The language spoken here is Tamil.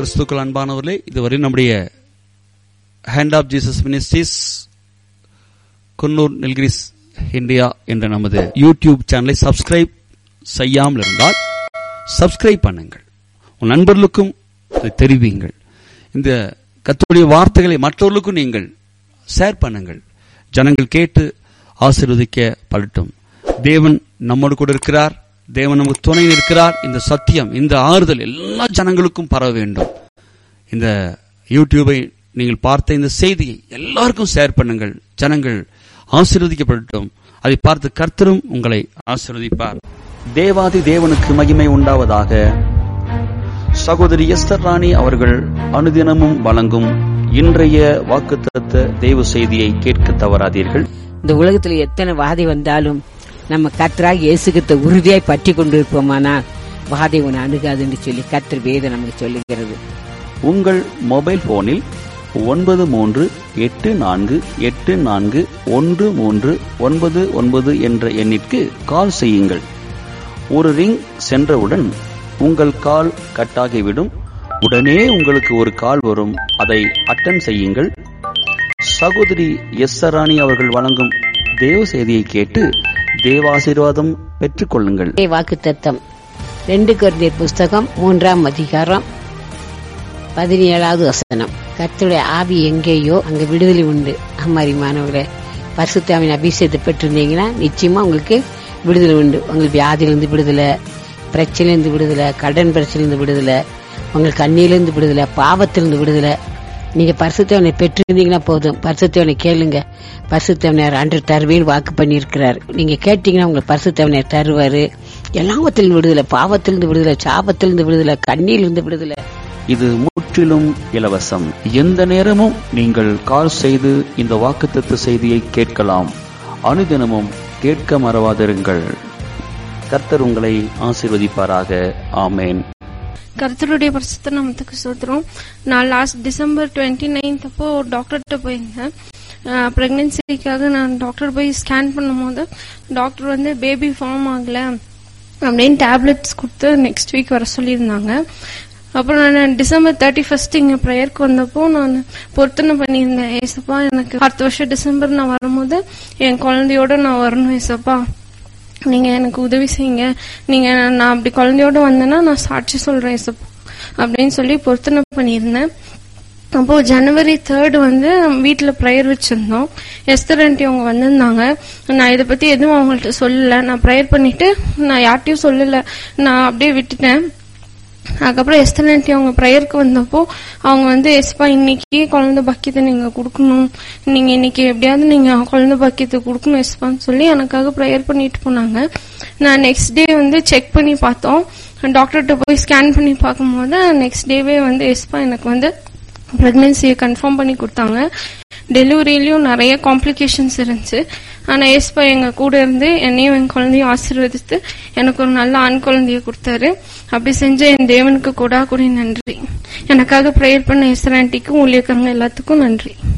கிறிஸ்துக்கள் அன்பானவர்களே இதுவரை நம்முடைய hand of Jesus ministries Coonoor Nilgiris India என்ற நமது யூடியூப் சேனலை சப்ஸ்கிரைப் செய்யாமல் இருந்தால் சப்ஸ்கிரைப் பண்ணுங்கள் உன் நண்பர்களுக்கும் அதை தெரிவியுங்கள் இந்த கத்துடைய வார்த்தைகளை மற்றவர்களுக்கும் நீங்கள் ஷேர் பண்ணுங்கள் ஜனங்கள் கேட்டு ஆசீர்வதிக்க படட்டும் தேவன் நம்மோடு கூட இருக்கிறார் தேவன் நமக்கு துணை இருக்கிறார் இந்த சத்தியம் இந்த ஆறுதல் எல்லா ஜனங்களுக்கும் பரவ வேண்டும் இந்த யூடியூபை நீங்கள் பார்த்த இந்த செய்தியை எல்லாருக்கும் ஷேர் பண்ணுங்கள் ஜனங்கள் ஆசீர்வதிக்கப்படட்டும் அதை பார்த்து கர்த்தரும் உங்களை ஆசீர்வதிப்பார் தேவாதி தேவனுக்கு மகிமை உண்டாவதாக சகோதரி எஸ்தர் ராணி அவர்கள் அனுதினமும் வழங்கும் இன்றைய வாக்குத்தத்த தேவ செய்தியை கேட்க தவறாதீர்கள் இந்த உலகத்துல எத்தனை வாதை வந்தாலும் நம்ம கர்த்தராக இயேசுகிட்ட உறுதியாய் பற்றி கொண்டிருப்போமானால் வாதை உன்னை அணுகாதுன்னு சொல்லி கர்த்தர் வேதம் நமக்கு சொல்லுகிறது உங்கள் மொபைல் போனில் ஒன்பது மூன்று எட்டு நான்கு எட்டு நான்கு ஒன்று மூன்று ஒன்பது ஒன்பது என்ற எண்ணிற்கு கால் செய்யுங்கள் ஒரு ரிங் சென்றவுடன் உங்கள் கால் கட்டாகிவிடும் உடனே உங்களுக்கு ஒரு கால் வரும் அதை அட்டன் செய்யுங்கள் சகோதரி எஸ் ராணி அவர்கள் வழங்கும் தேவ செய்தியை கேட்டு தேவாசீர்வாதம் பெற்றுக்கொள்ளுங்கள் வாக்கு தத்தம் ரெண்டு குழந்தையர் புஸ்தகம் மூன்றாம் அதிகாரம் பதினேழாவது வசனம் கர்த்தருடைய ஆவி எங்கேயோ அங்க விடுதலை உண்டு அம்மாரி மாணவர்களே பரிசுத்தாவின் அபிஷேகத்தை பெற்றிருந்தீங்கன்னா நிச்சயமா உங்களுக்கு விடுதலை உண்டு உங்களுக்கு வியாதியிலிருந்து விடுதலை பிரச்சனையிலிருந்து விடுதலை கடன் பிரச்சனையிலிருந்து விடுதலை உங்களுக்கு கண்ணியிலிருந்து விடுதலை பாவத்திலிருந்து விடுதலை நீங்க பரிசுத்தவனை பெற்றிருந்தீங்கன்னா போதும் பரிசுத்தவனை கேளுங்க பரிசுத்தவனர் அன்று தருவேன் வாக்கு பண்ணியிருக்கிறார் நீங்க கேட்டீங்கன்னா உங்களுக்கு பரிசுத்தவனர் தருவாரு எல்லாவத்திலிருந்து விடுதலை பாவத்திலிருந்து விடுதலை சாபத்திலிருந்து விடுதலை கண்ணியிலிருந்து விடுதலை இது முற்றிலும் இலவசம் எந்த நேரமும் நீங்கள் கால் செய்து இந்த வாக்குத்தத்த செய்தியை கேட்கலாம் அனுதினமும் கேட்க மறவாதிருங்கள் கர்த்தர் உங்களை ஆசீர்வதிப்பாராக ஆமேன் கர்த்தருடைய பரிசுத்த நாமத்துக்கு சோத்திரம் நான் லாஸ்ட் டிசம்பர் டுவெண்ட்டி நைன்த் அப்போ டாக்டர்கிட்ட போயிருந்தேன் ப்ரெக்னென்சிக்காக நான் டாக்டர் போய் ஸ்கேன் பண்ணும்போது டாக்டர் வந்து பேபி ஃபார்ம் ஆகல அப்படின்னு டேப்லெட்ஸ் கொடுத்து நெக்ஸ்ட் வீக் வர சொல்லியிருந்தாங்க அப்புறம் நான் டிசம்பர் தேர்ட்டி ஃபர்ஸ்ட் இங்க ப்ரேயருக்கு வந்தப்போ நான் பொருத்தனை பண்ணியிருந்தேன் ஏசப்பா எனக்கு அடுத்த வருஷம் டிசம்பர் நான் வரும்போது என் குழந்தையோட நான் வரணும் ஏசப்பா நீங்க எனக்கு உதவி செய்யுங்க நீங்க நான் அப்படி குழந்தையோட வந்தேன்னா நான் சாட்சி சொல்றேன் ஏசப்பா அப்படின்னு சொல்லி பொருத்தனை பண்ணியிருந்தேன் அப்போ ஜனவரி தேர்ட் வந்து வீட்டுல ப்ரேயர் வச்சிருந்தோம் எஸ்தர் ஆண்டி அவங்க வந்திருந்தாங்க நான் இதை பத்தி எதுவும் அவங்கள்ட்ட சொல்லல நான் ப்ரேயர் பண்ணிட்டு நான் யார்ட்டையும் சொல்லல நான் அப்படியே விட்டுட்டேன் அதுக்கப்புறம் எஸ்தர் ஆண்டி அவங்க ப்ரேயருக்கு வந்தப்போ அவங்க வந்து எஸ்பா இன்னைக்கு குழந்தை பாக்கியத்தை நீங்க கொடுக்கணும் நீங்க இன்னைக்கு எப்படியாவது நீங்க குழந்தை பாக்கியத்தை கொடுக்கணும் எஸ்பான்னு சொல்லி எனக்காக ப்ரேயர் பண்ணிட்டு போனாங்க நான் நெக்ஸ்ட் டே வந்து செக் பண்ணி பார்த்தோம் டாக்டர்கிட்ட போய் ஸ்கேன் பண்ணி பார்க்கும்போது நெக்ஸ்ட் டேவே வந்து எஸ்பா எனக்கு வந்து பிரெக்னன்சியை கன்ஃபார்ம் பண்ணி கொடுத்தாங்க டெலிவரியிலயும் நிறைய காம்ப்ளிகேஷன்ஸ் இருந்துச்சு ஆனா ஏஸ்பா எங்க கூட இருந்து என்னையும் என் குழந்தையும் ஆசீர்வதித்து எனக்கு ஒரு நல்ல ஆண் குழந்தைய கொடுத்தாரு அப்படி செஞ்ச என் தேவனுக்கு கூட கூடி நன்றி எனக்காக ப்ரேயர் பண்ண எஸ்ராண்டிக்கும் ஊழியக்காரங்க எல்லாத்துக்கும் நன்றி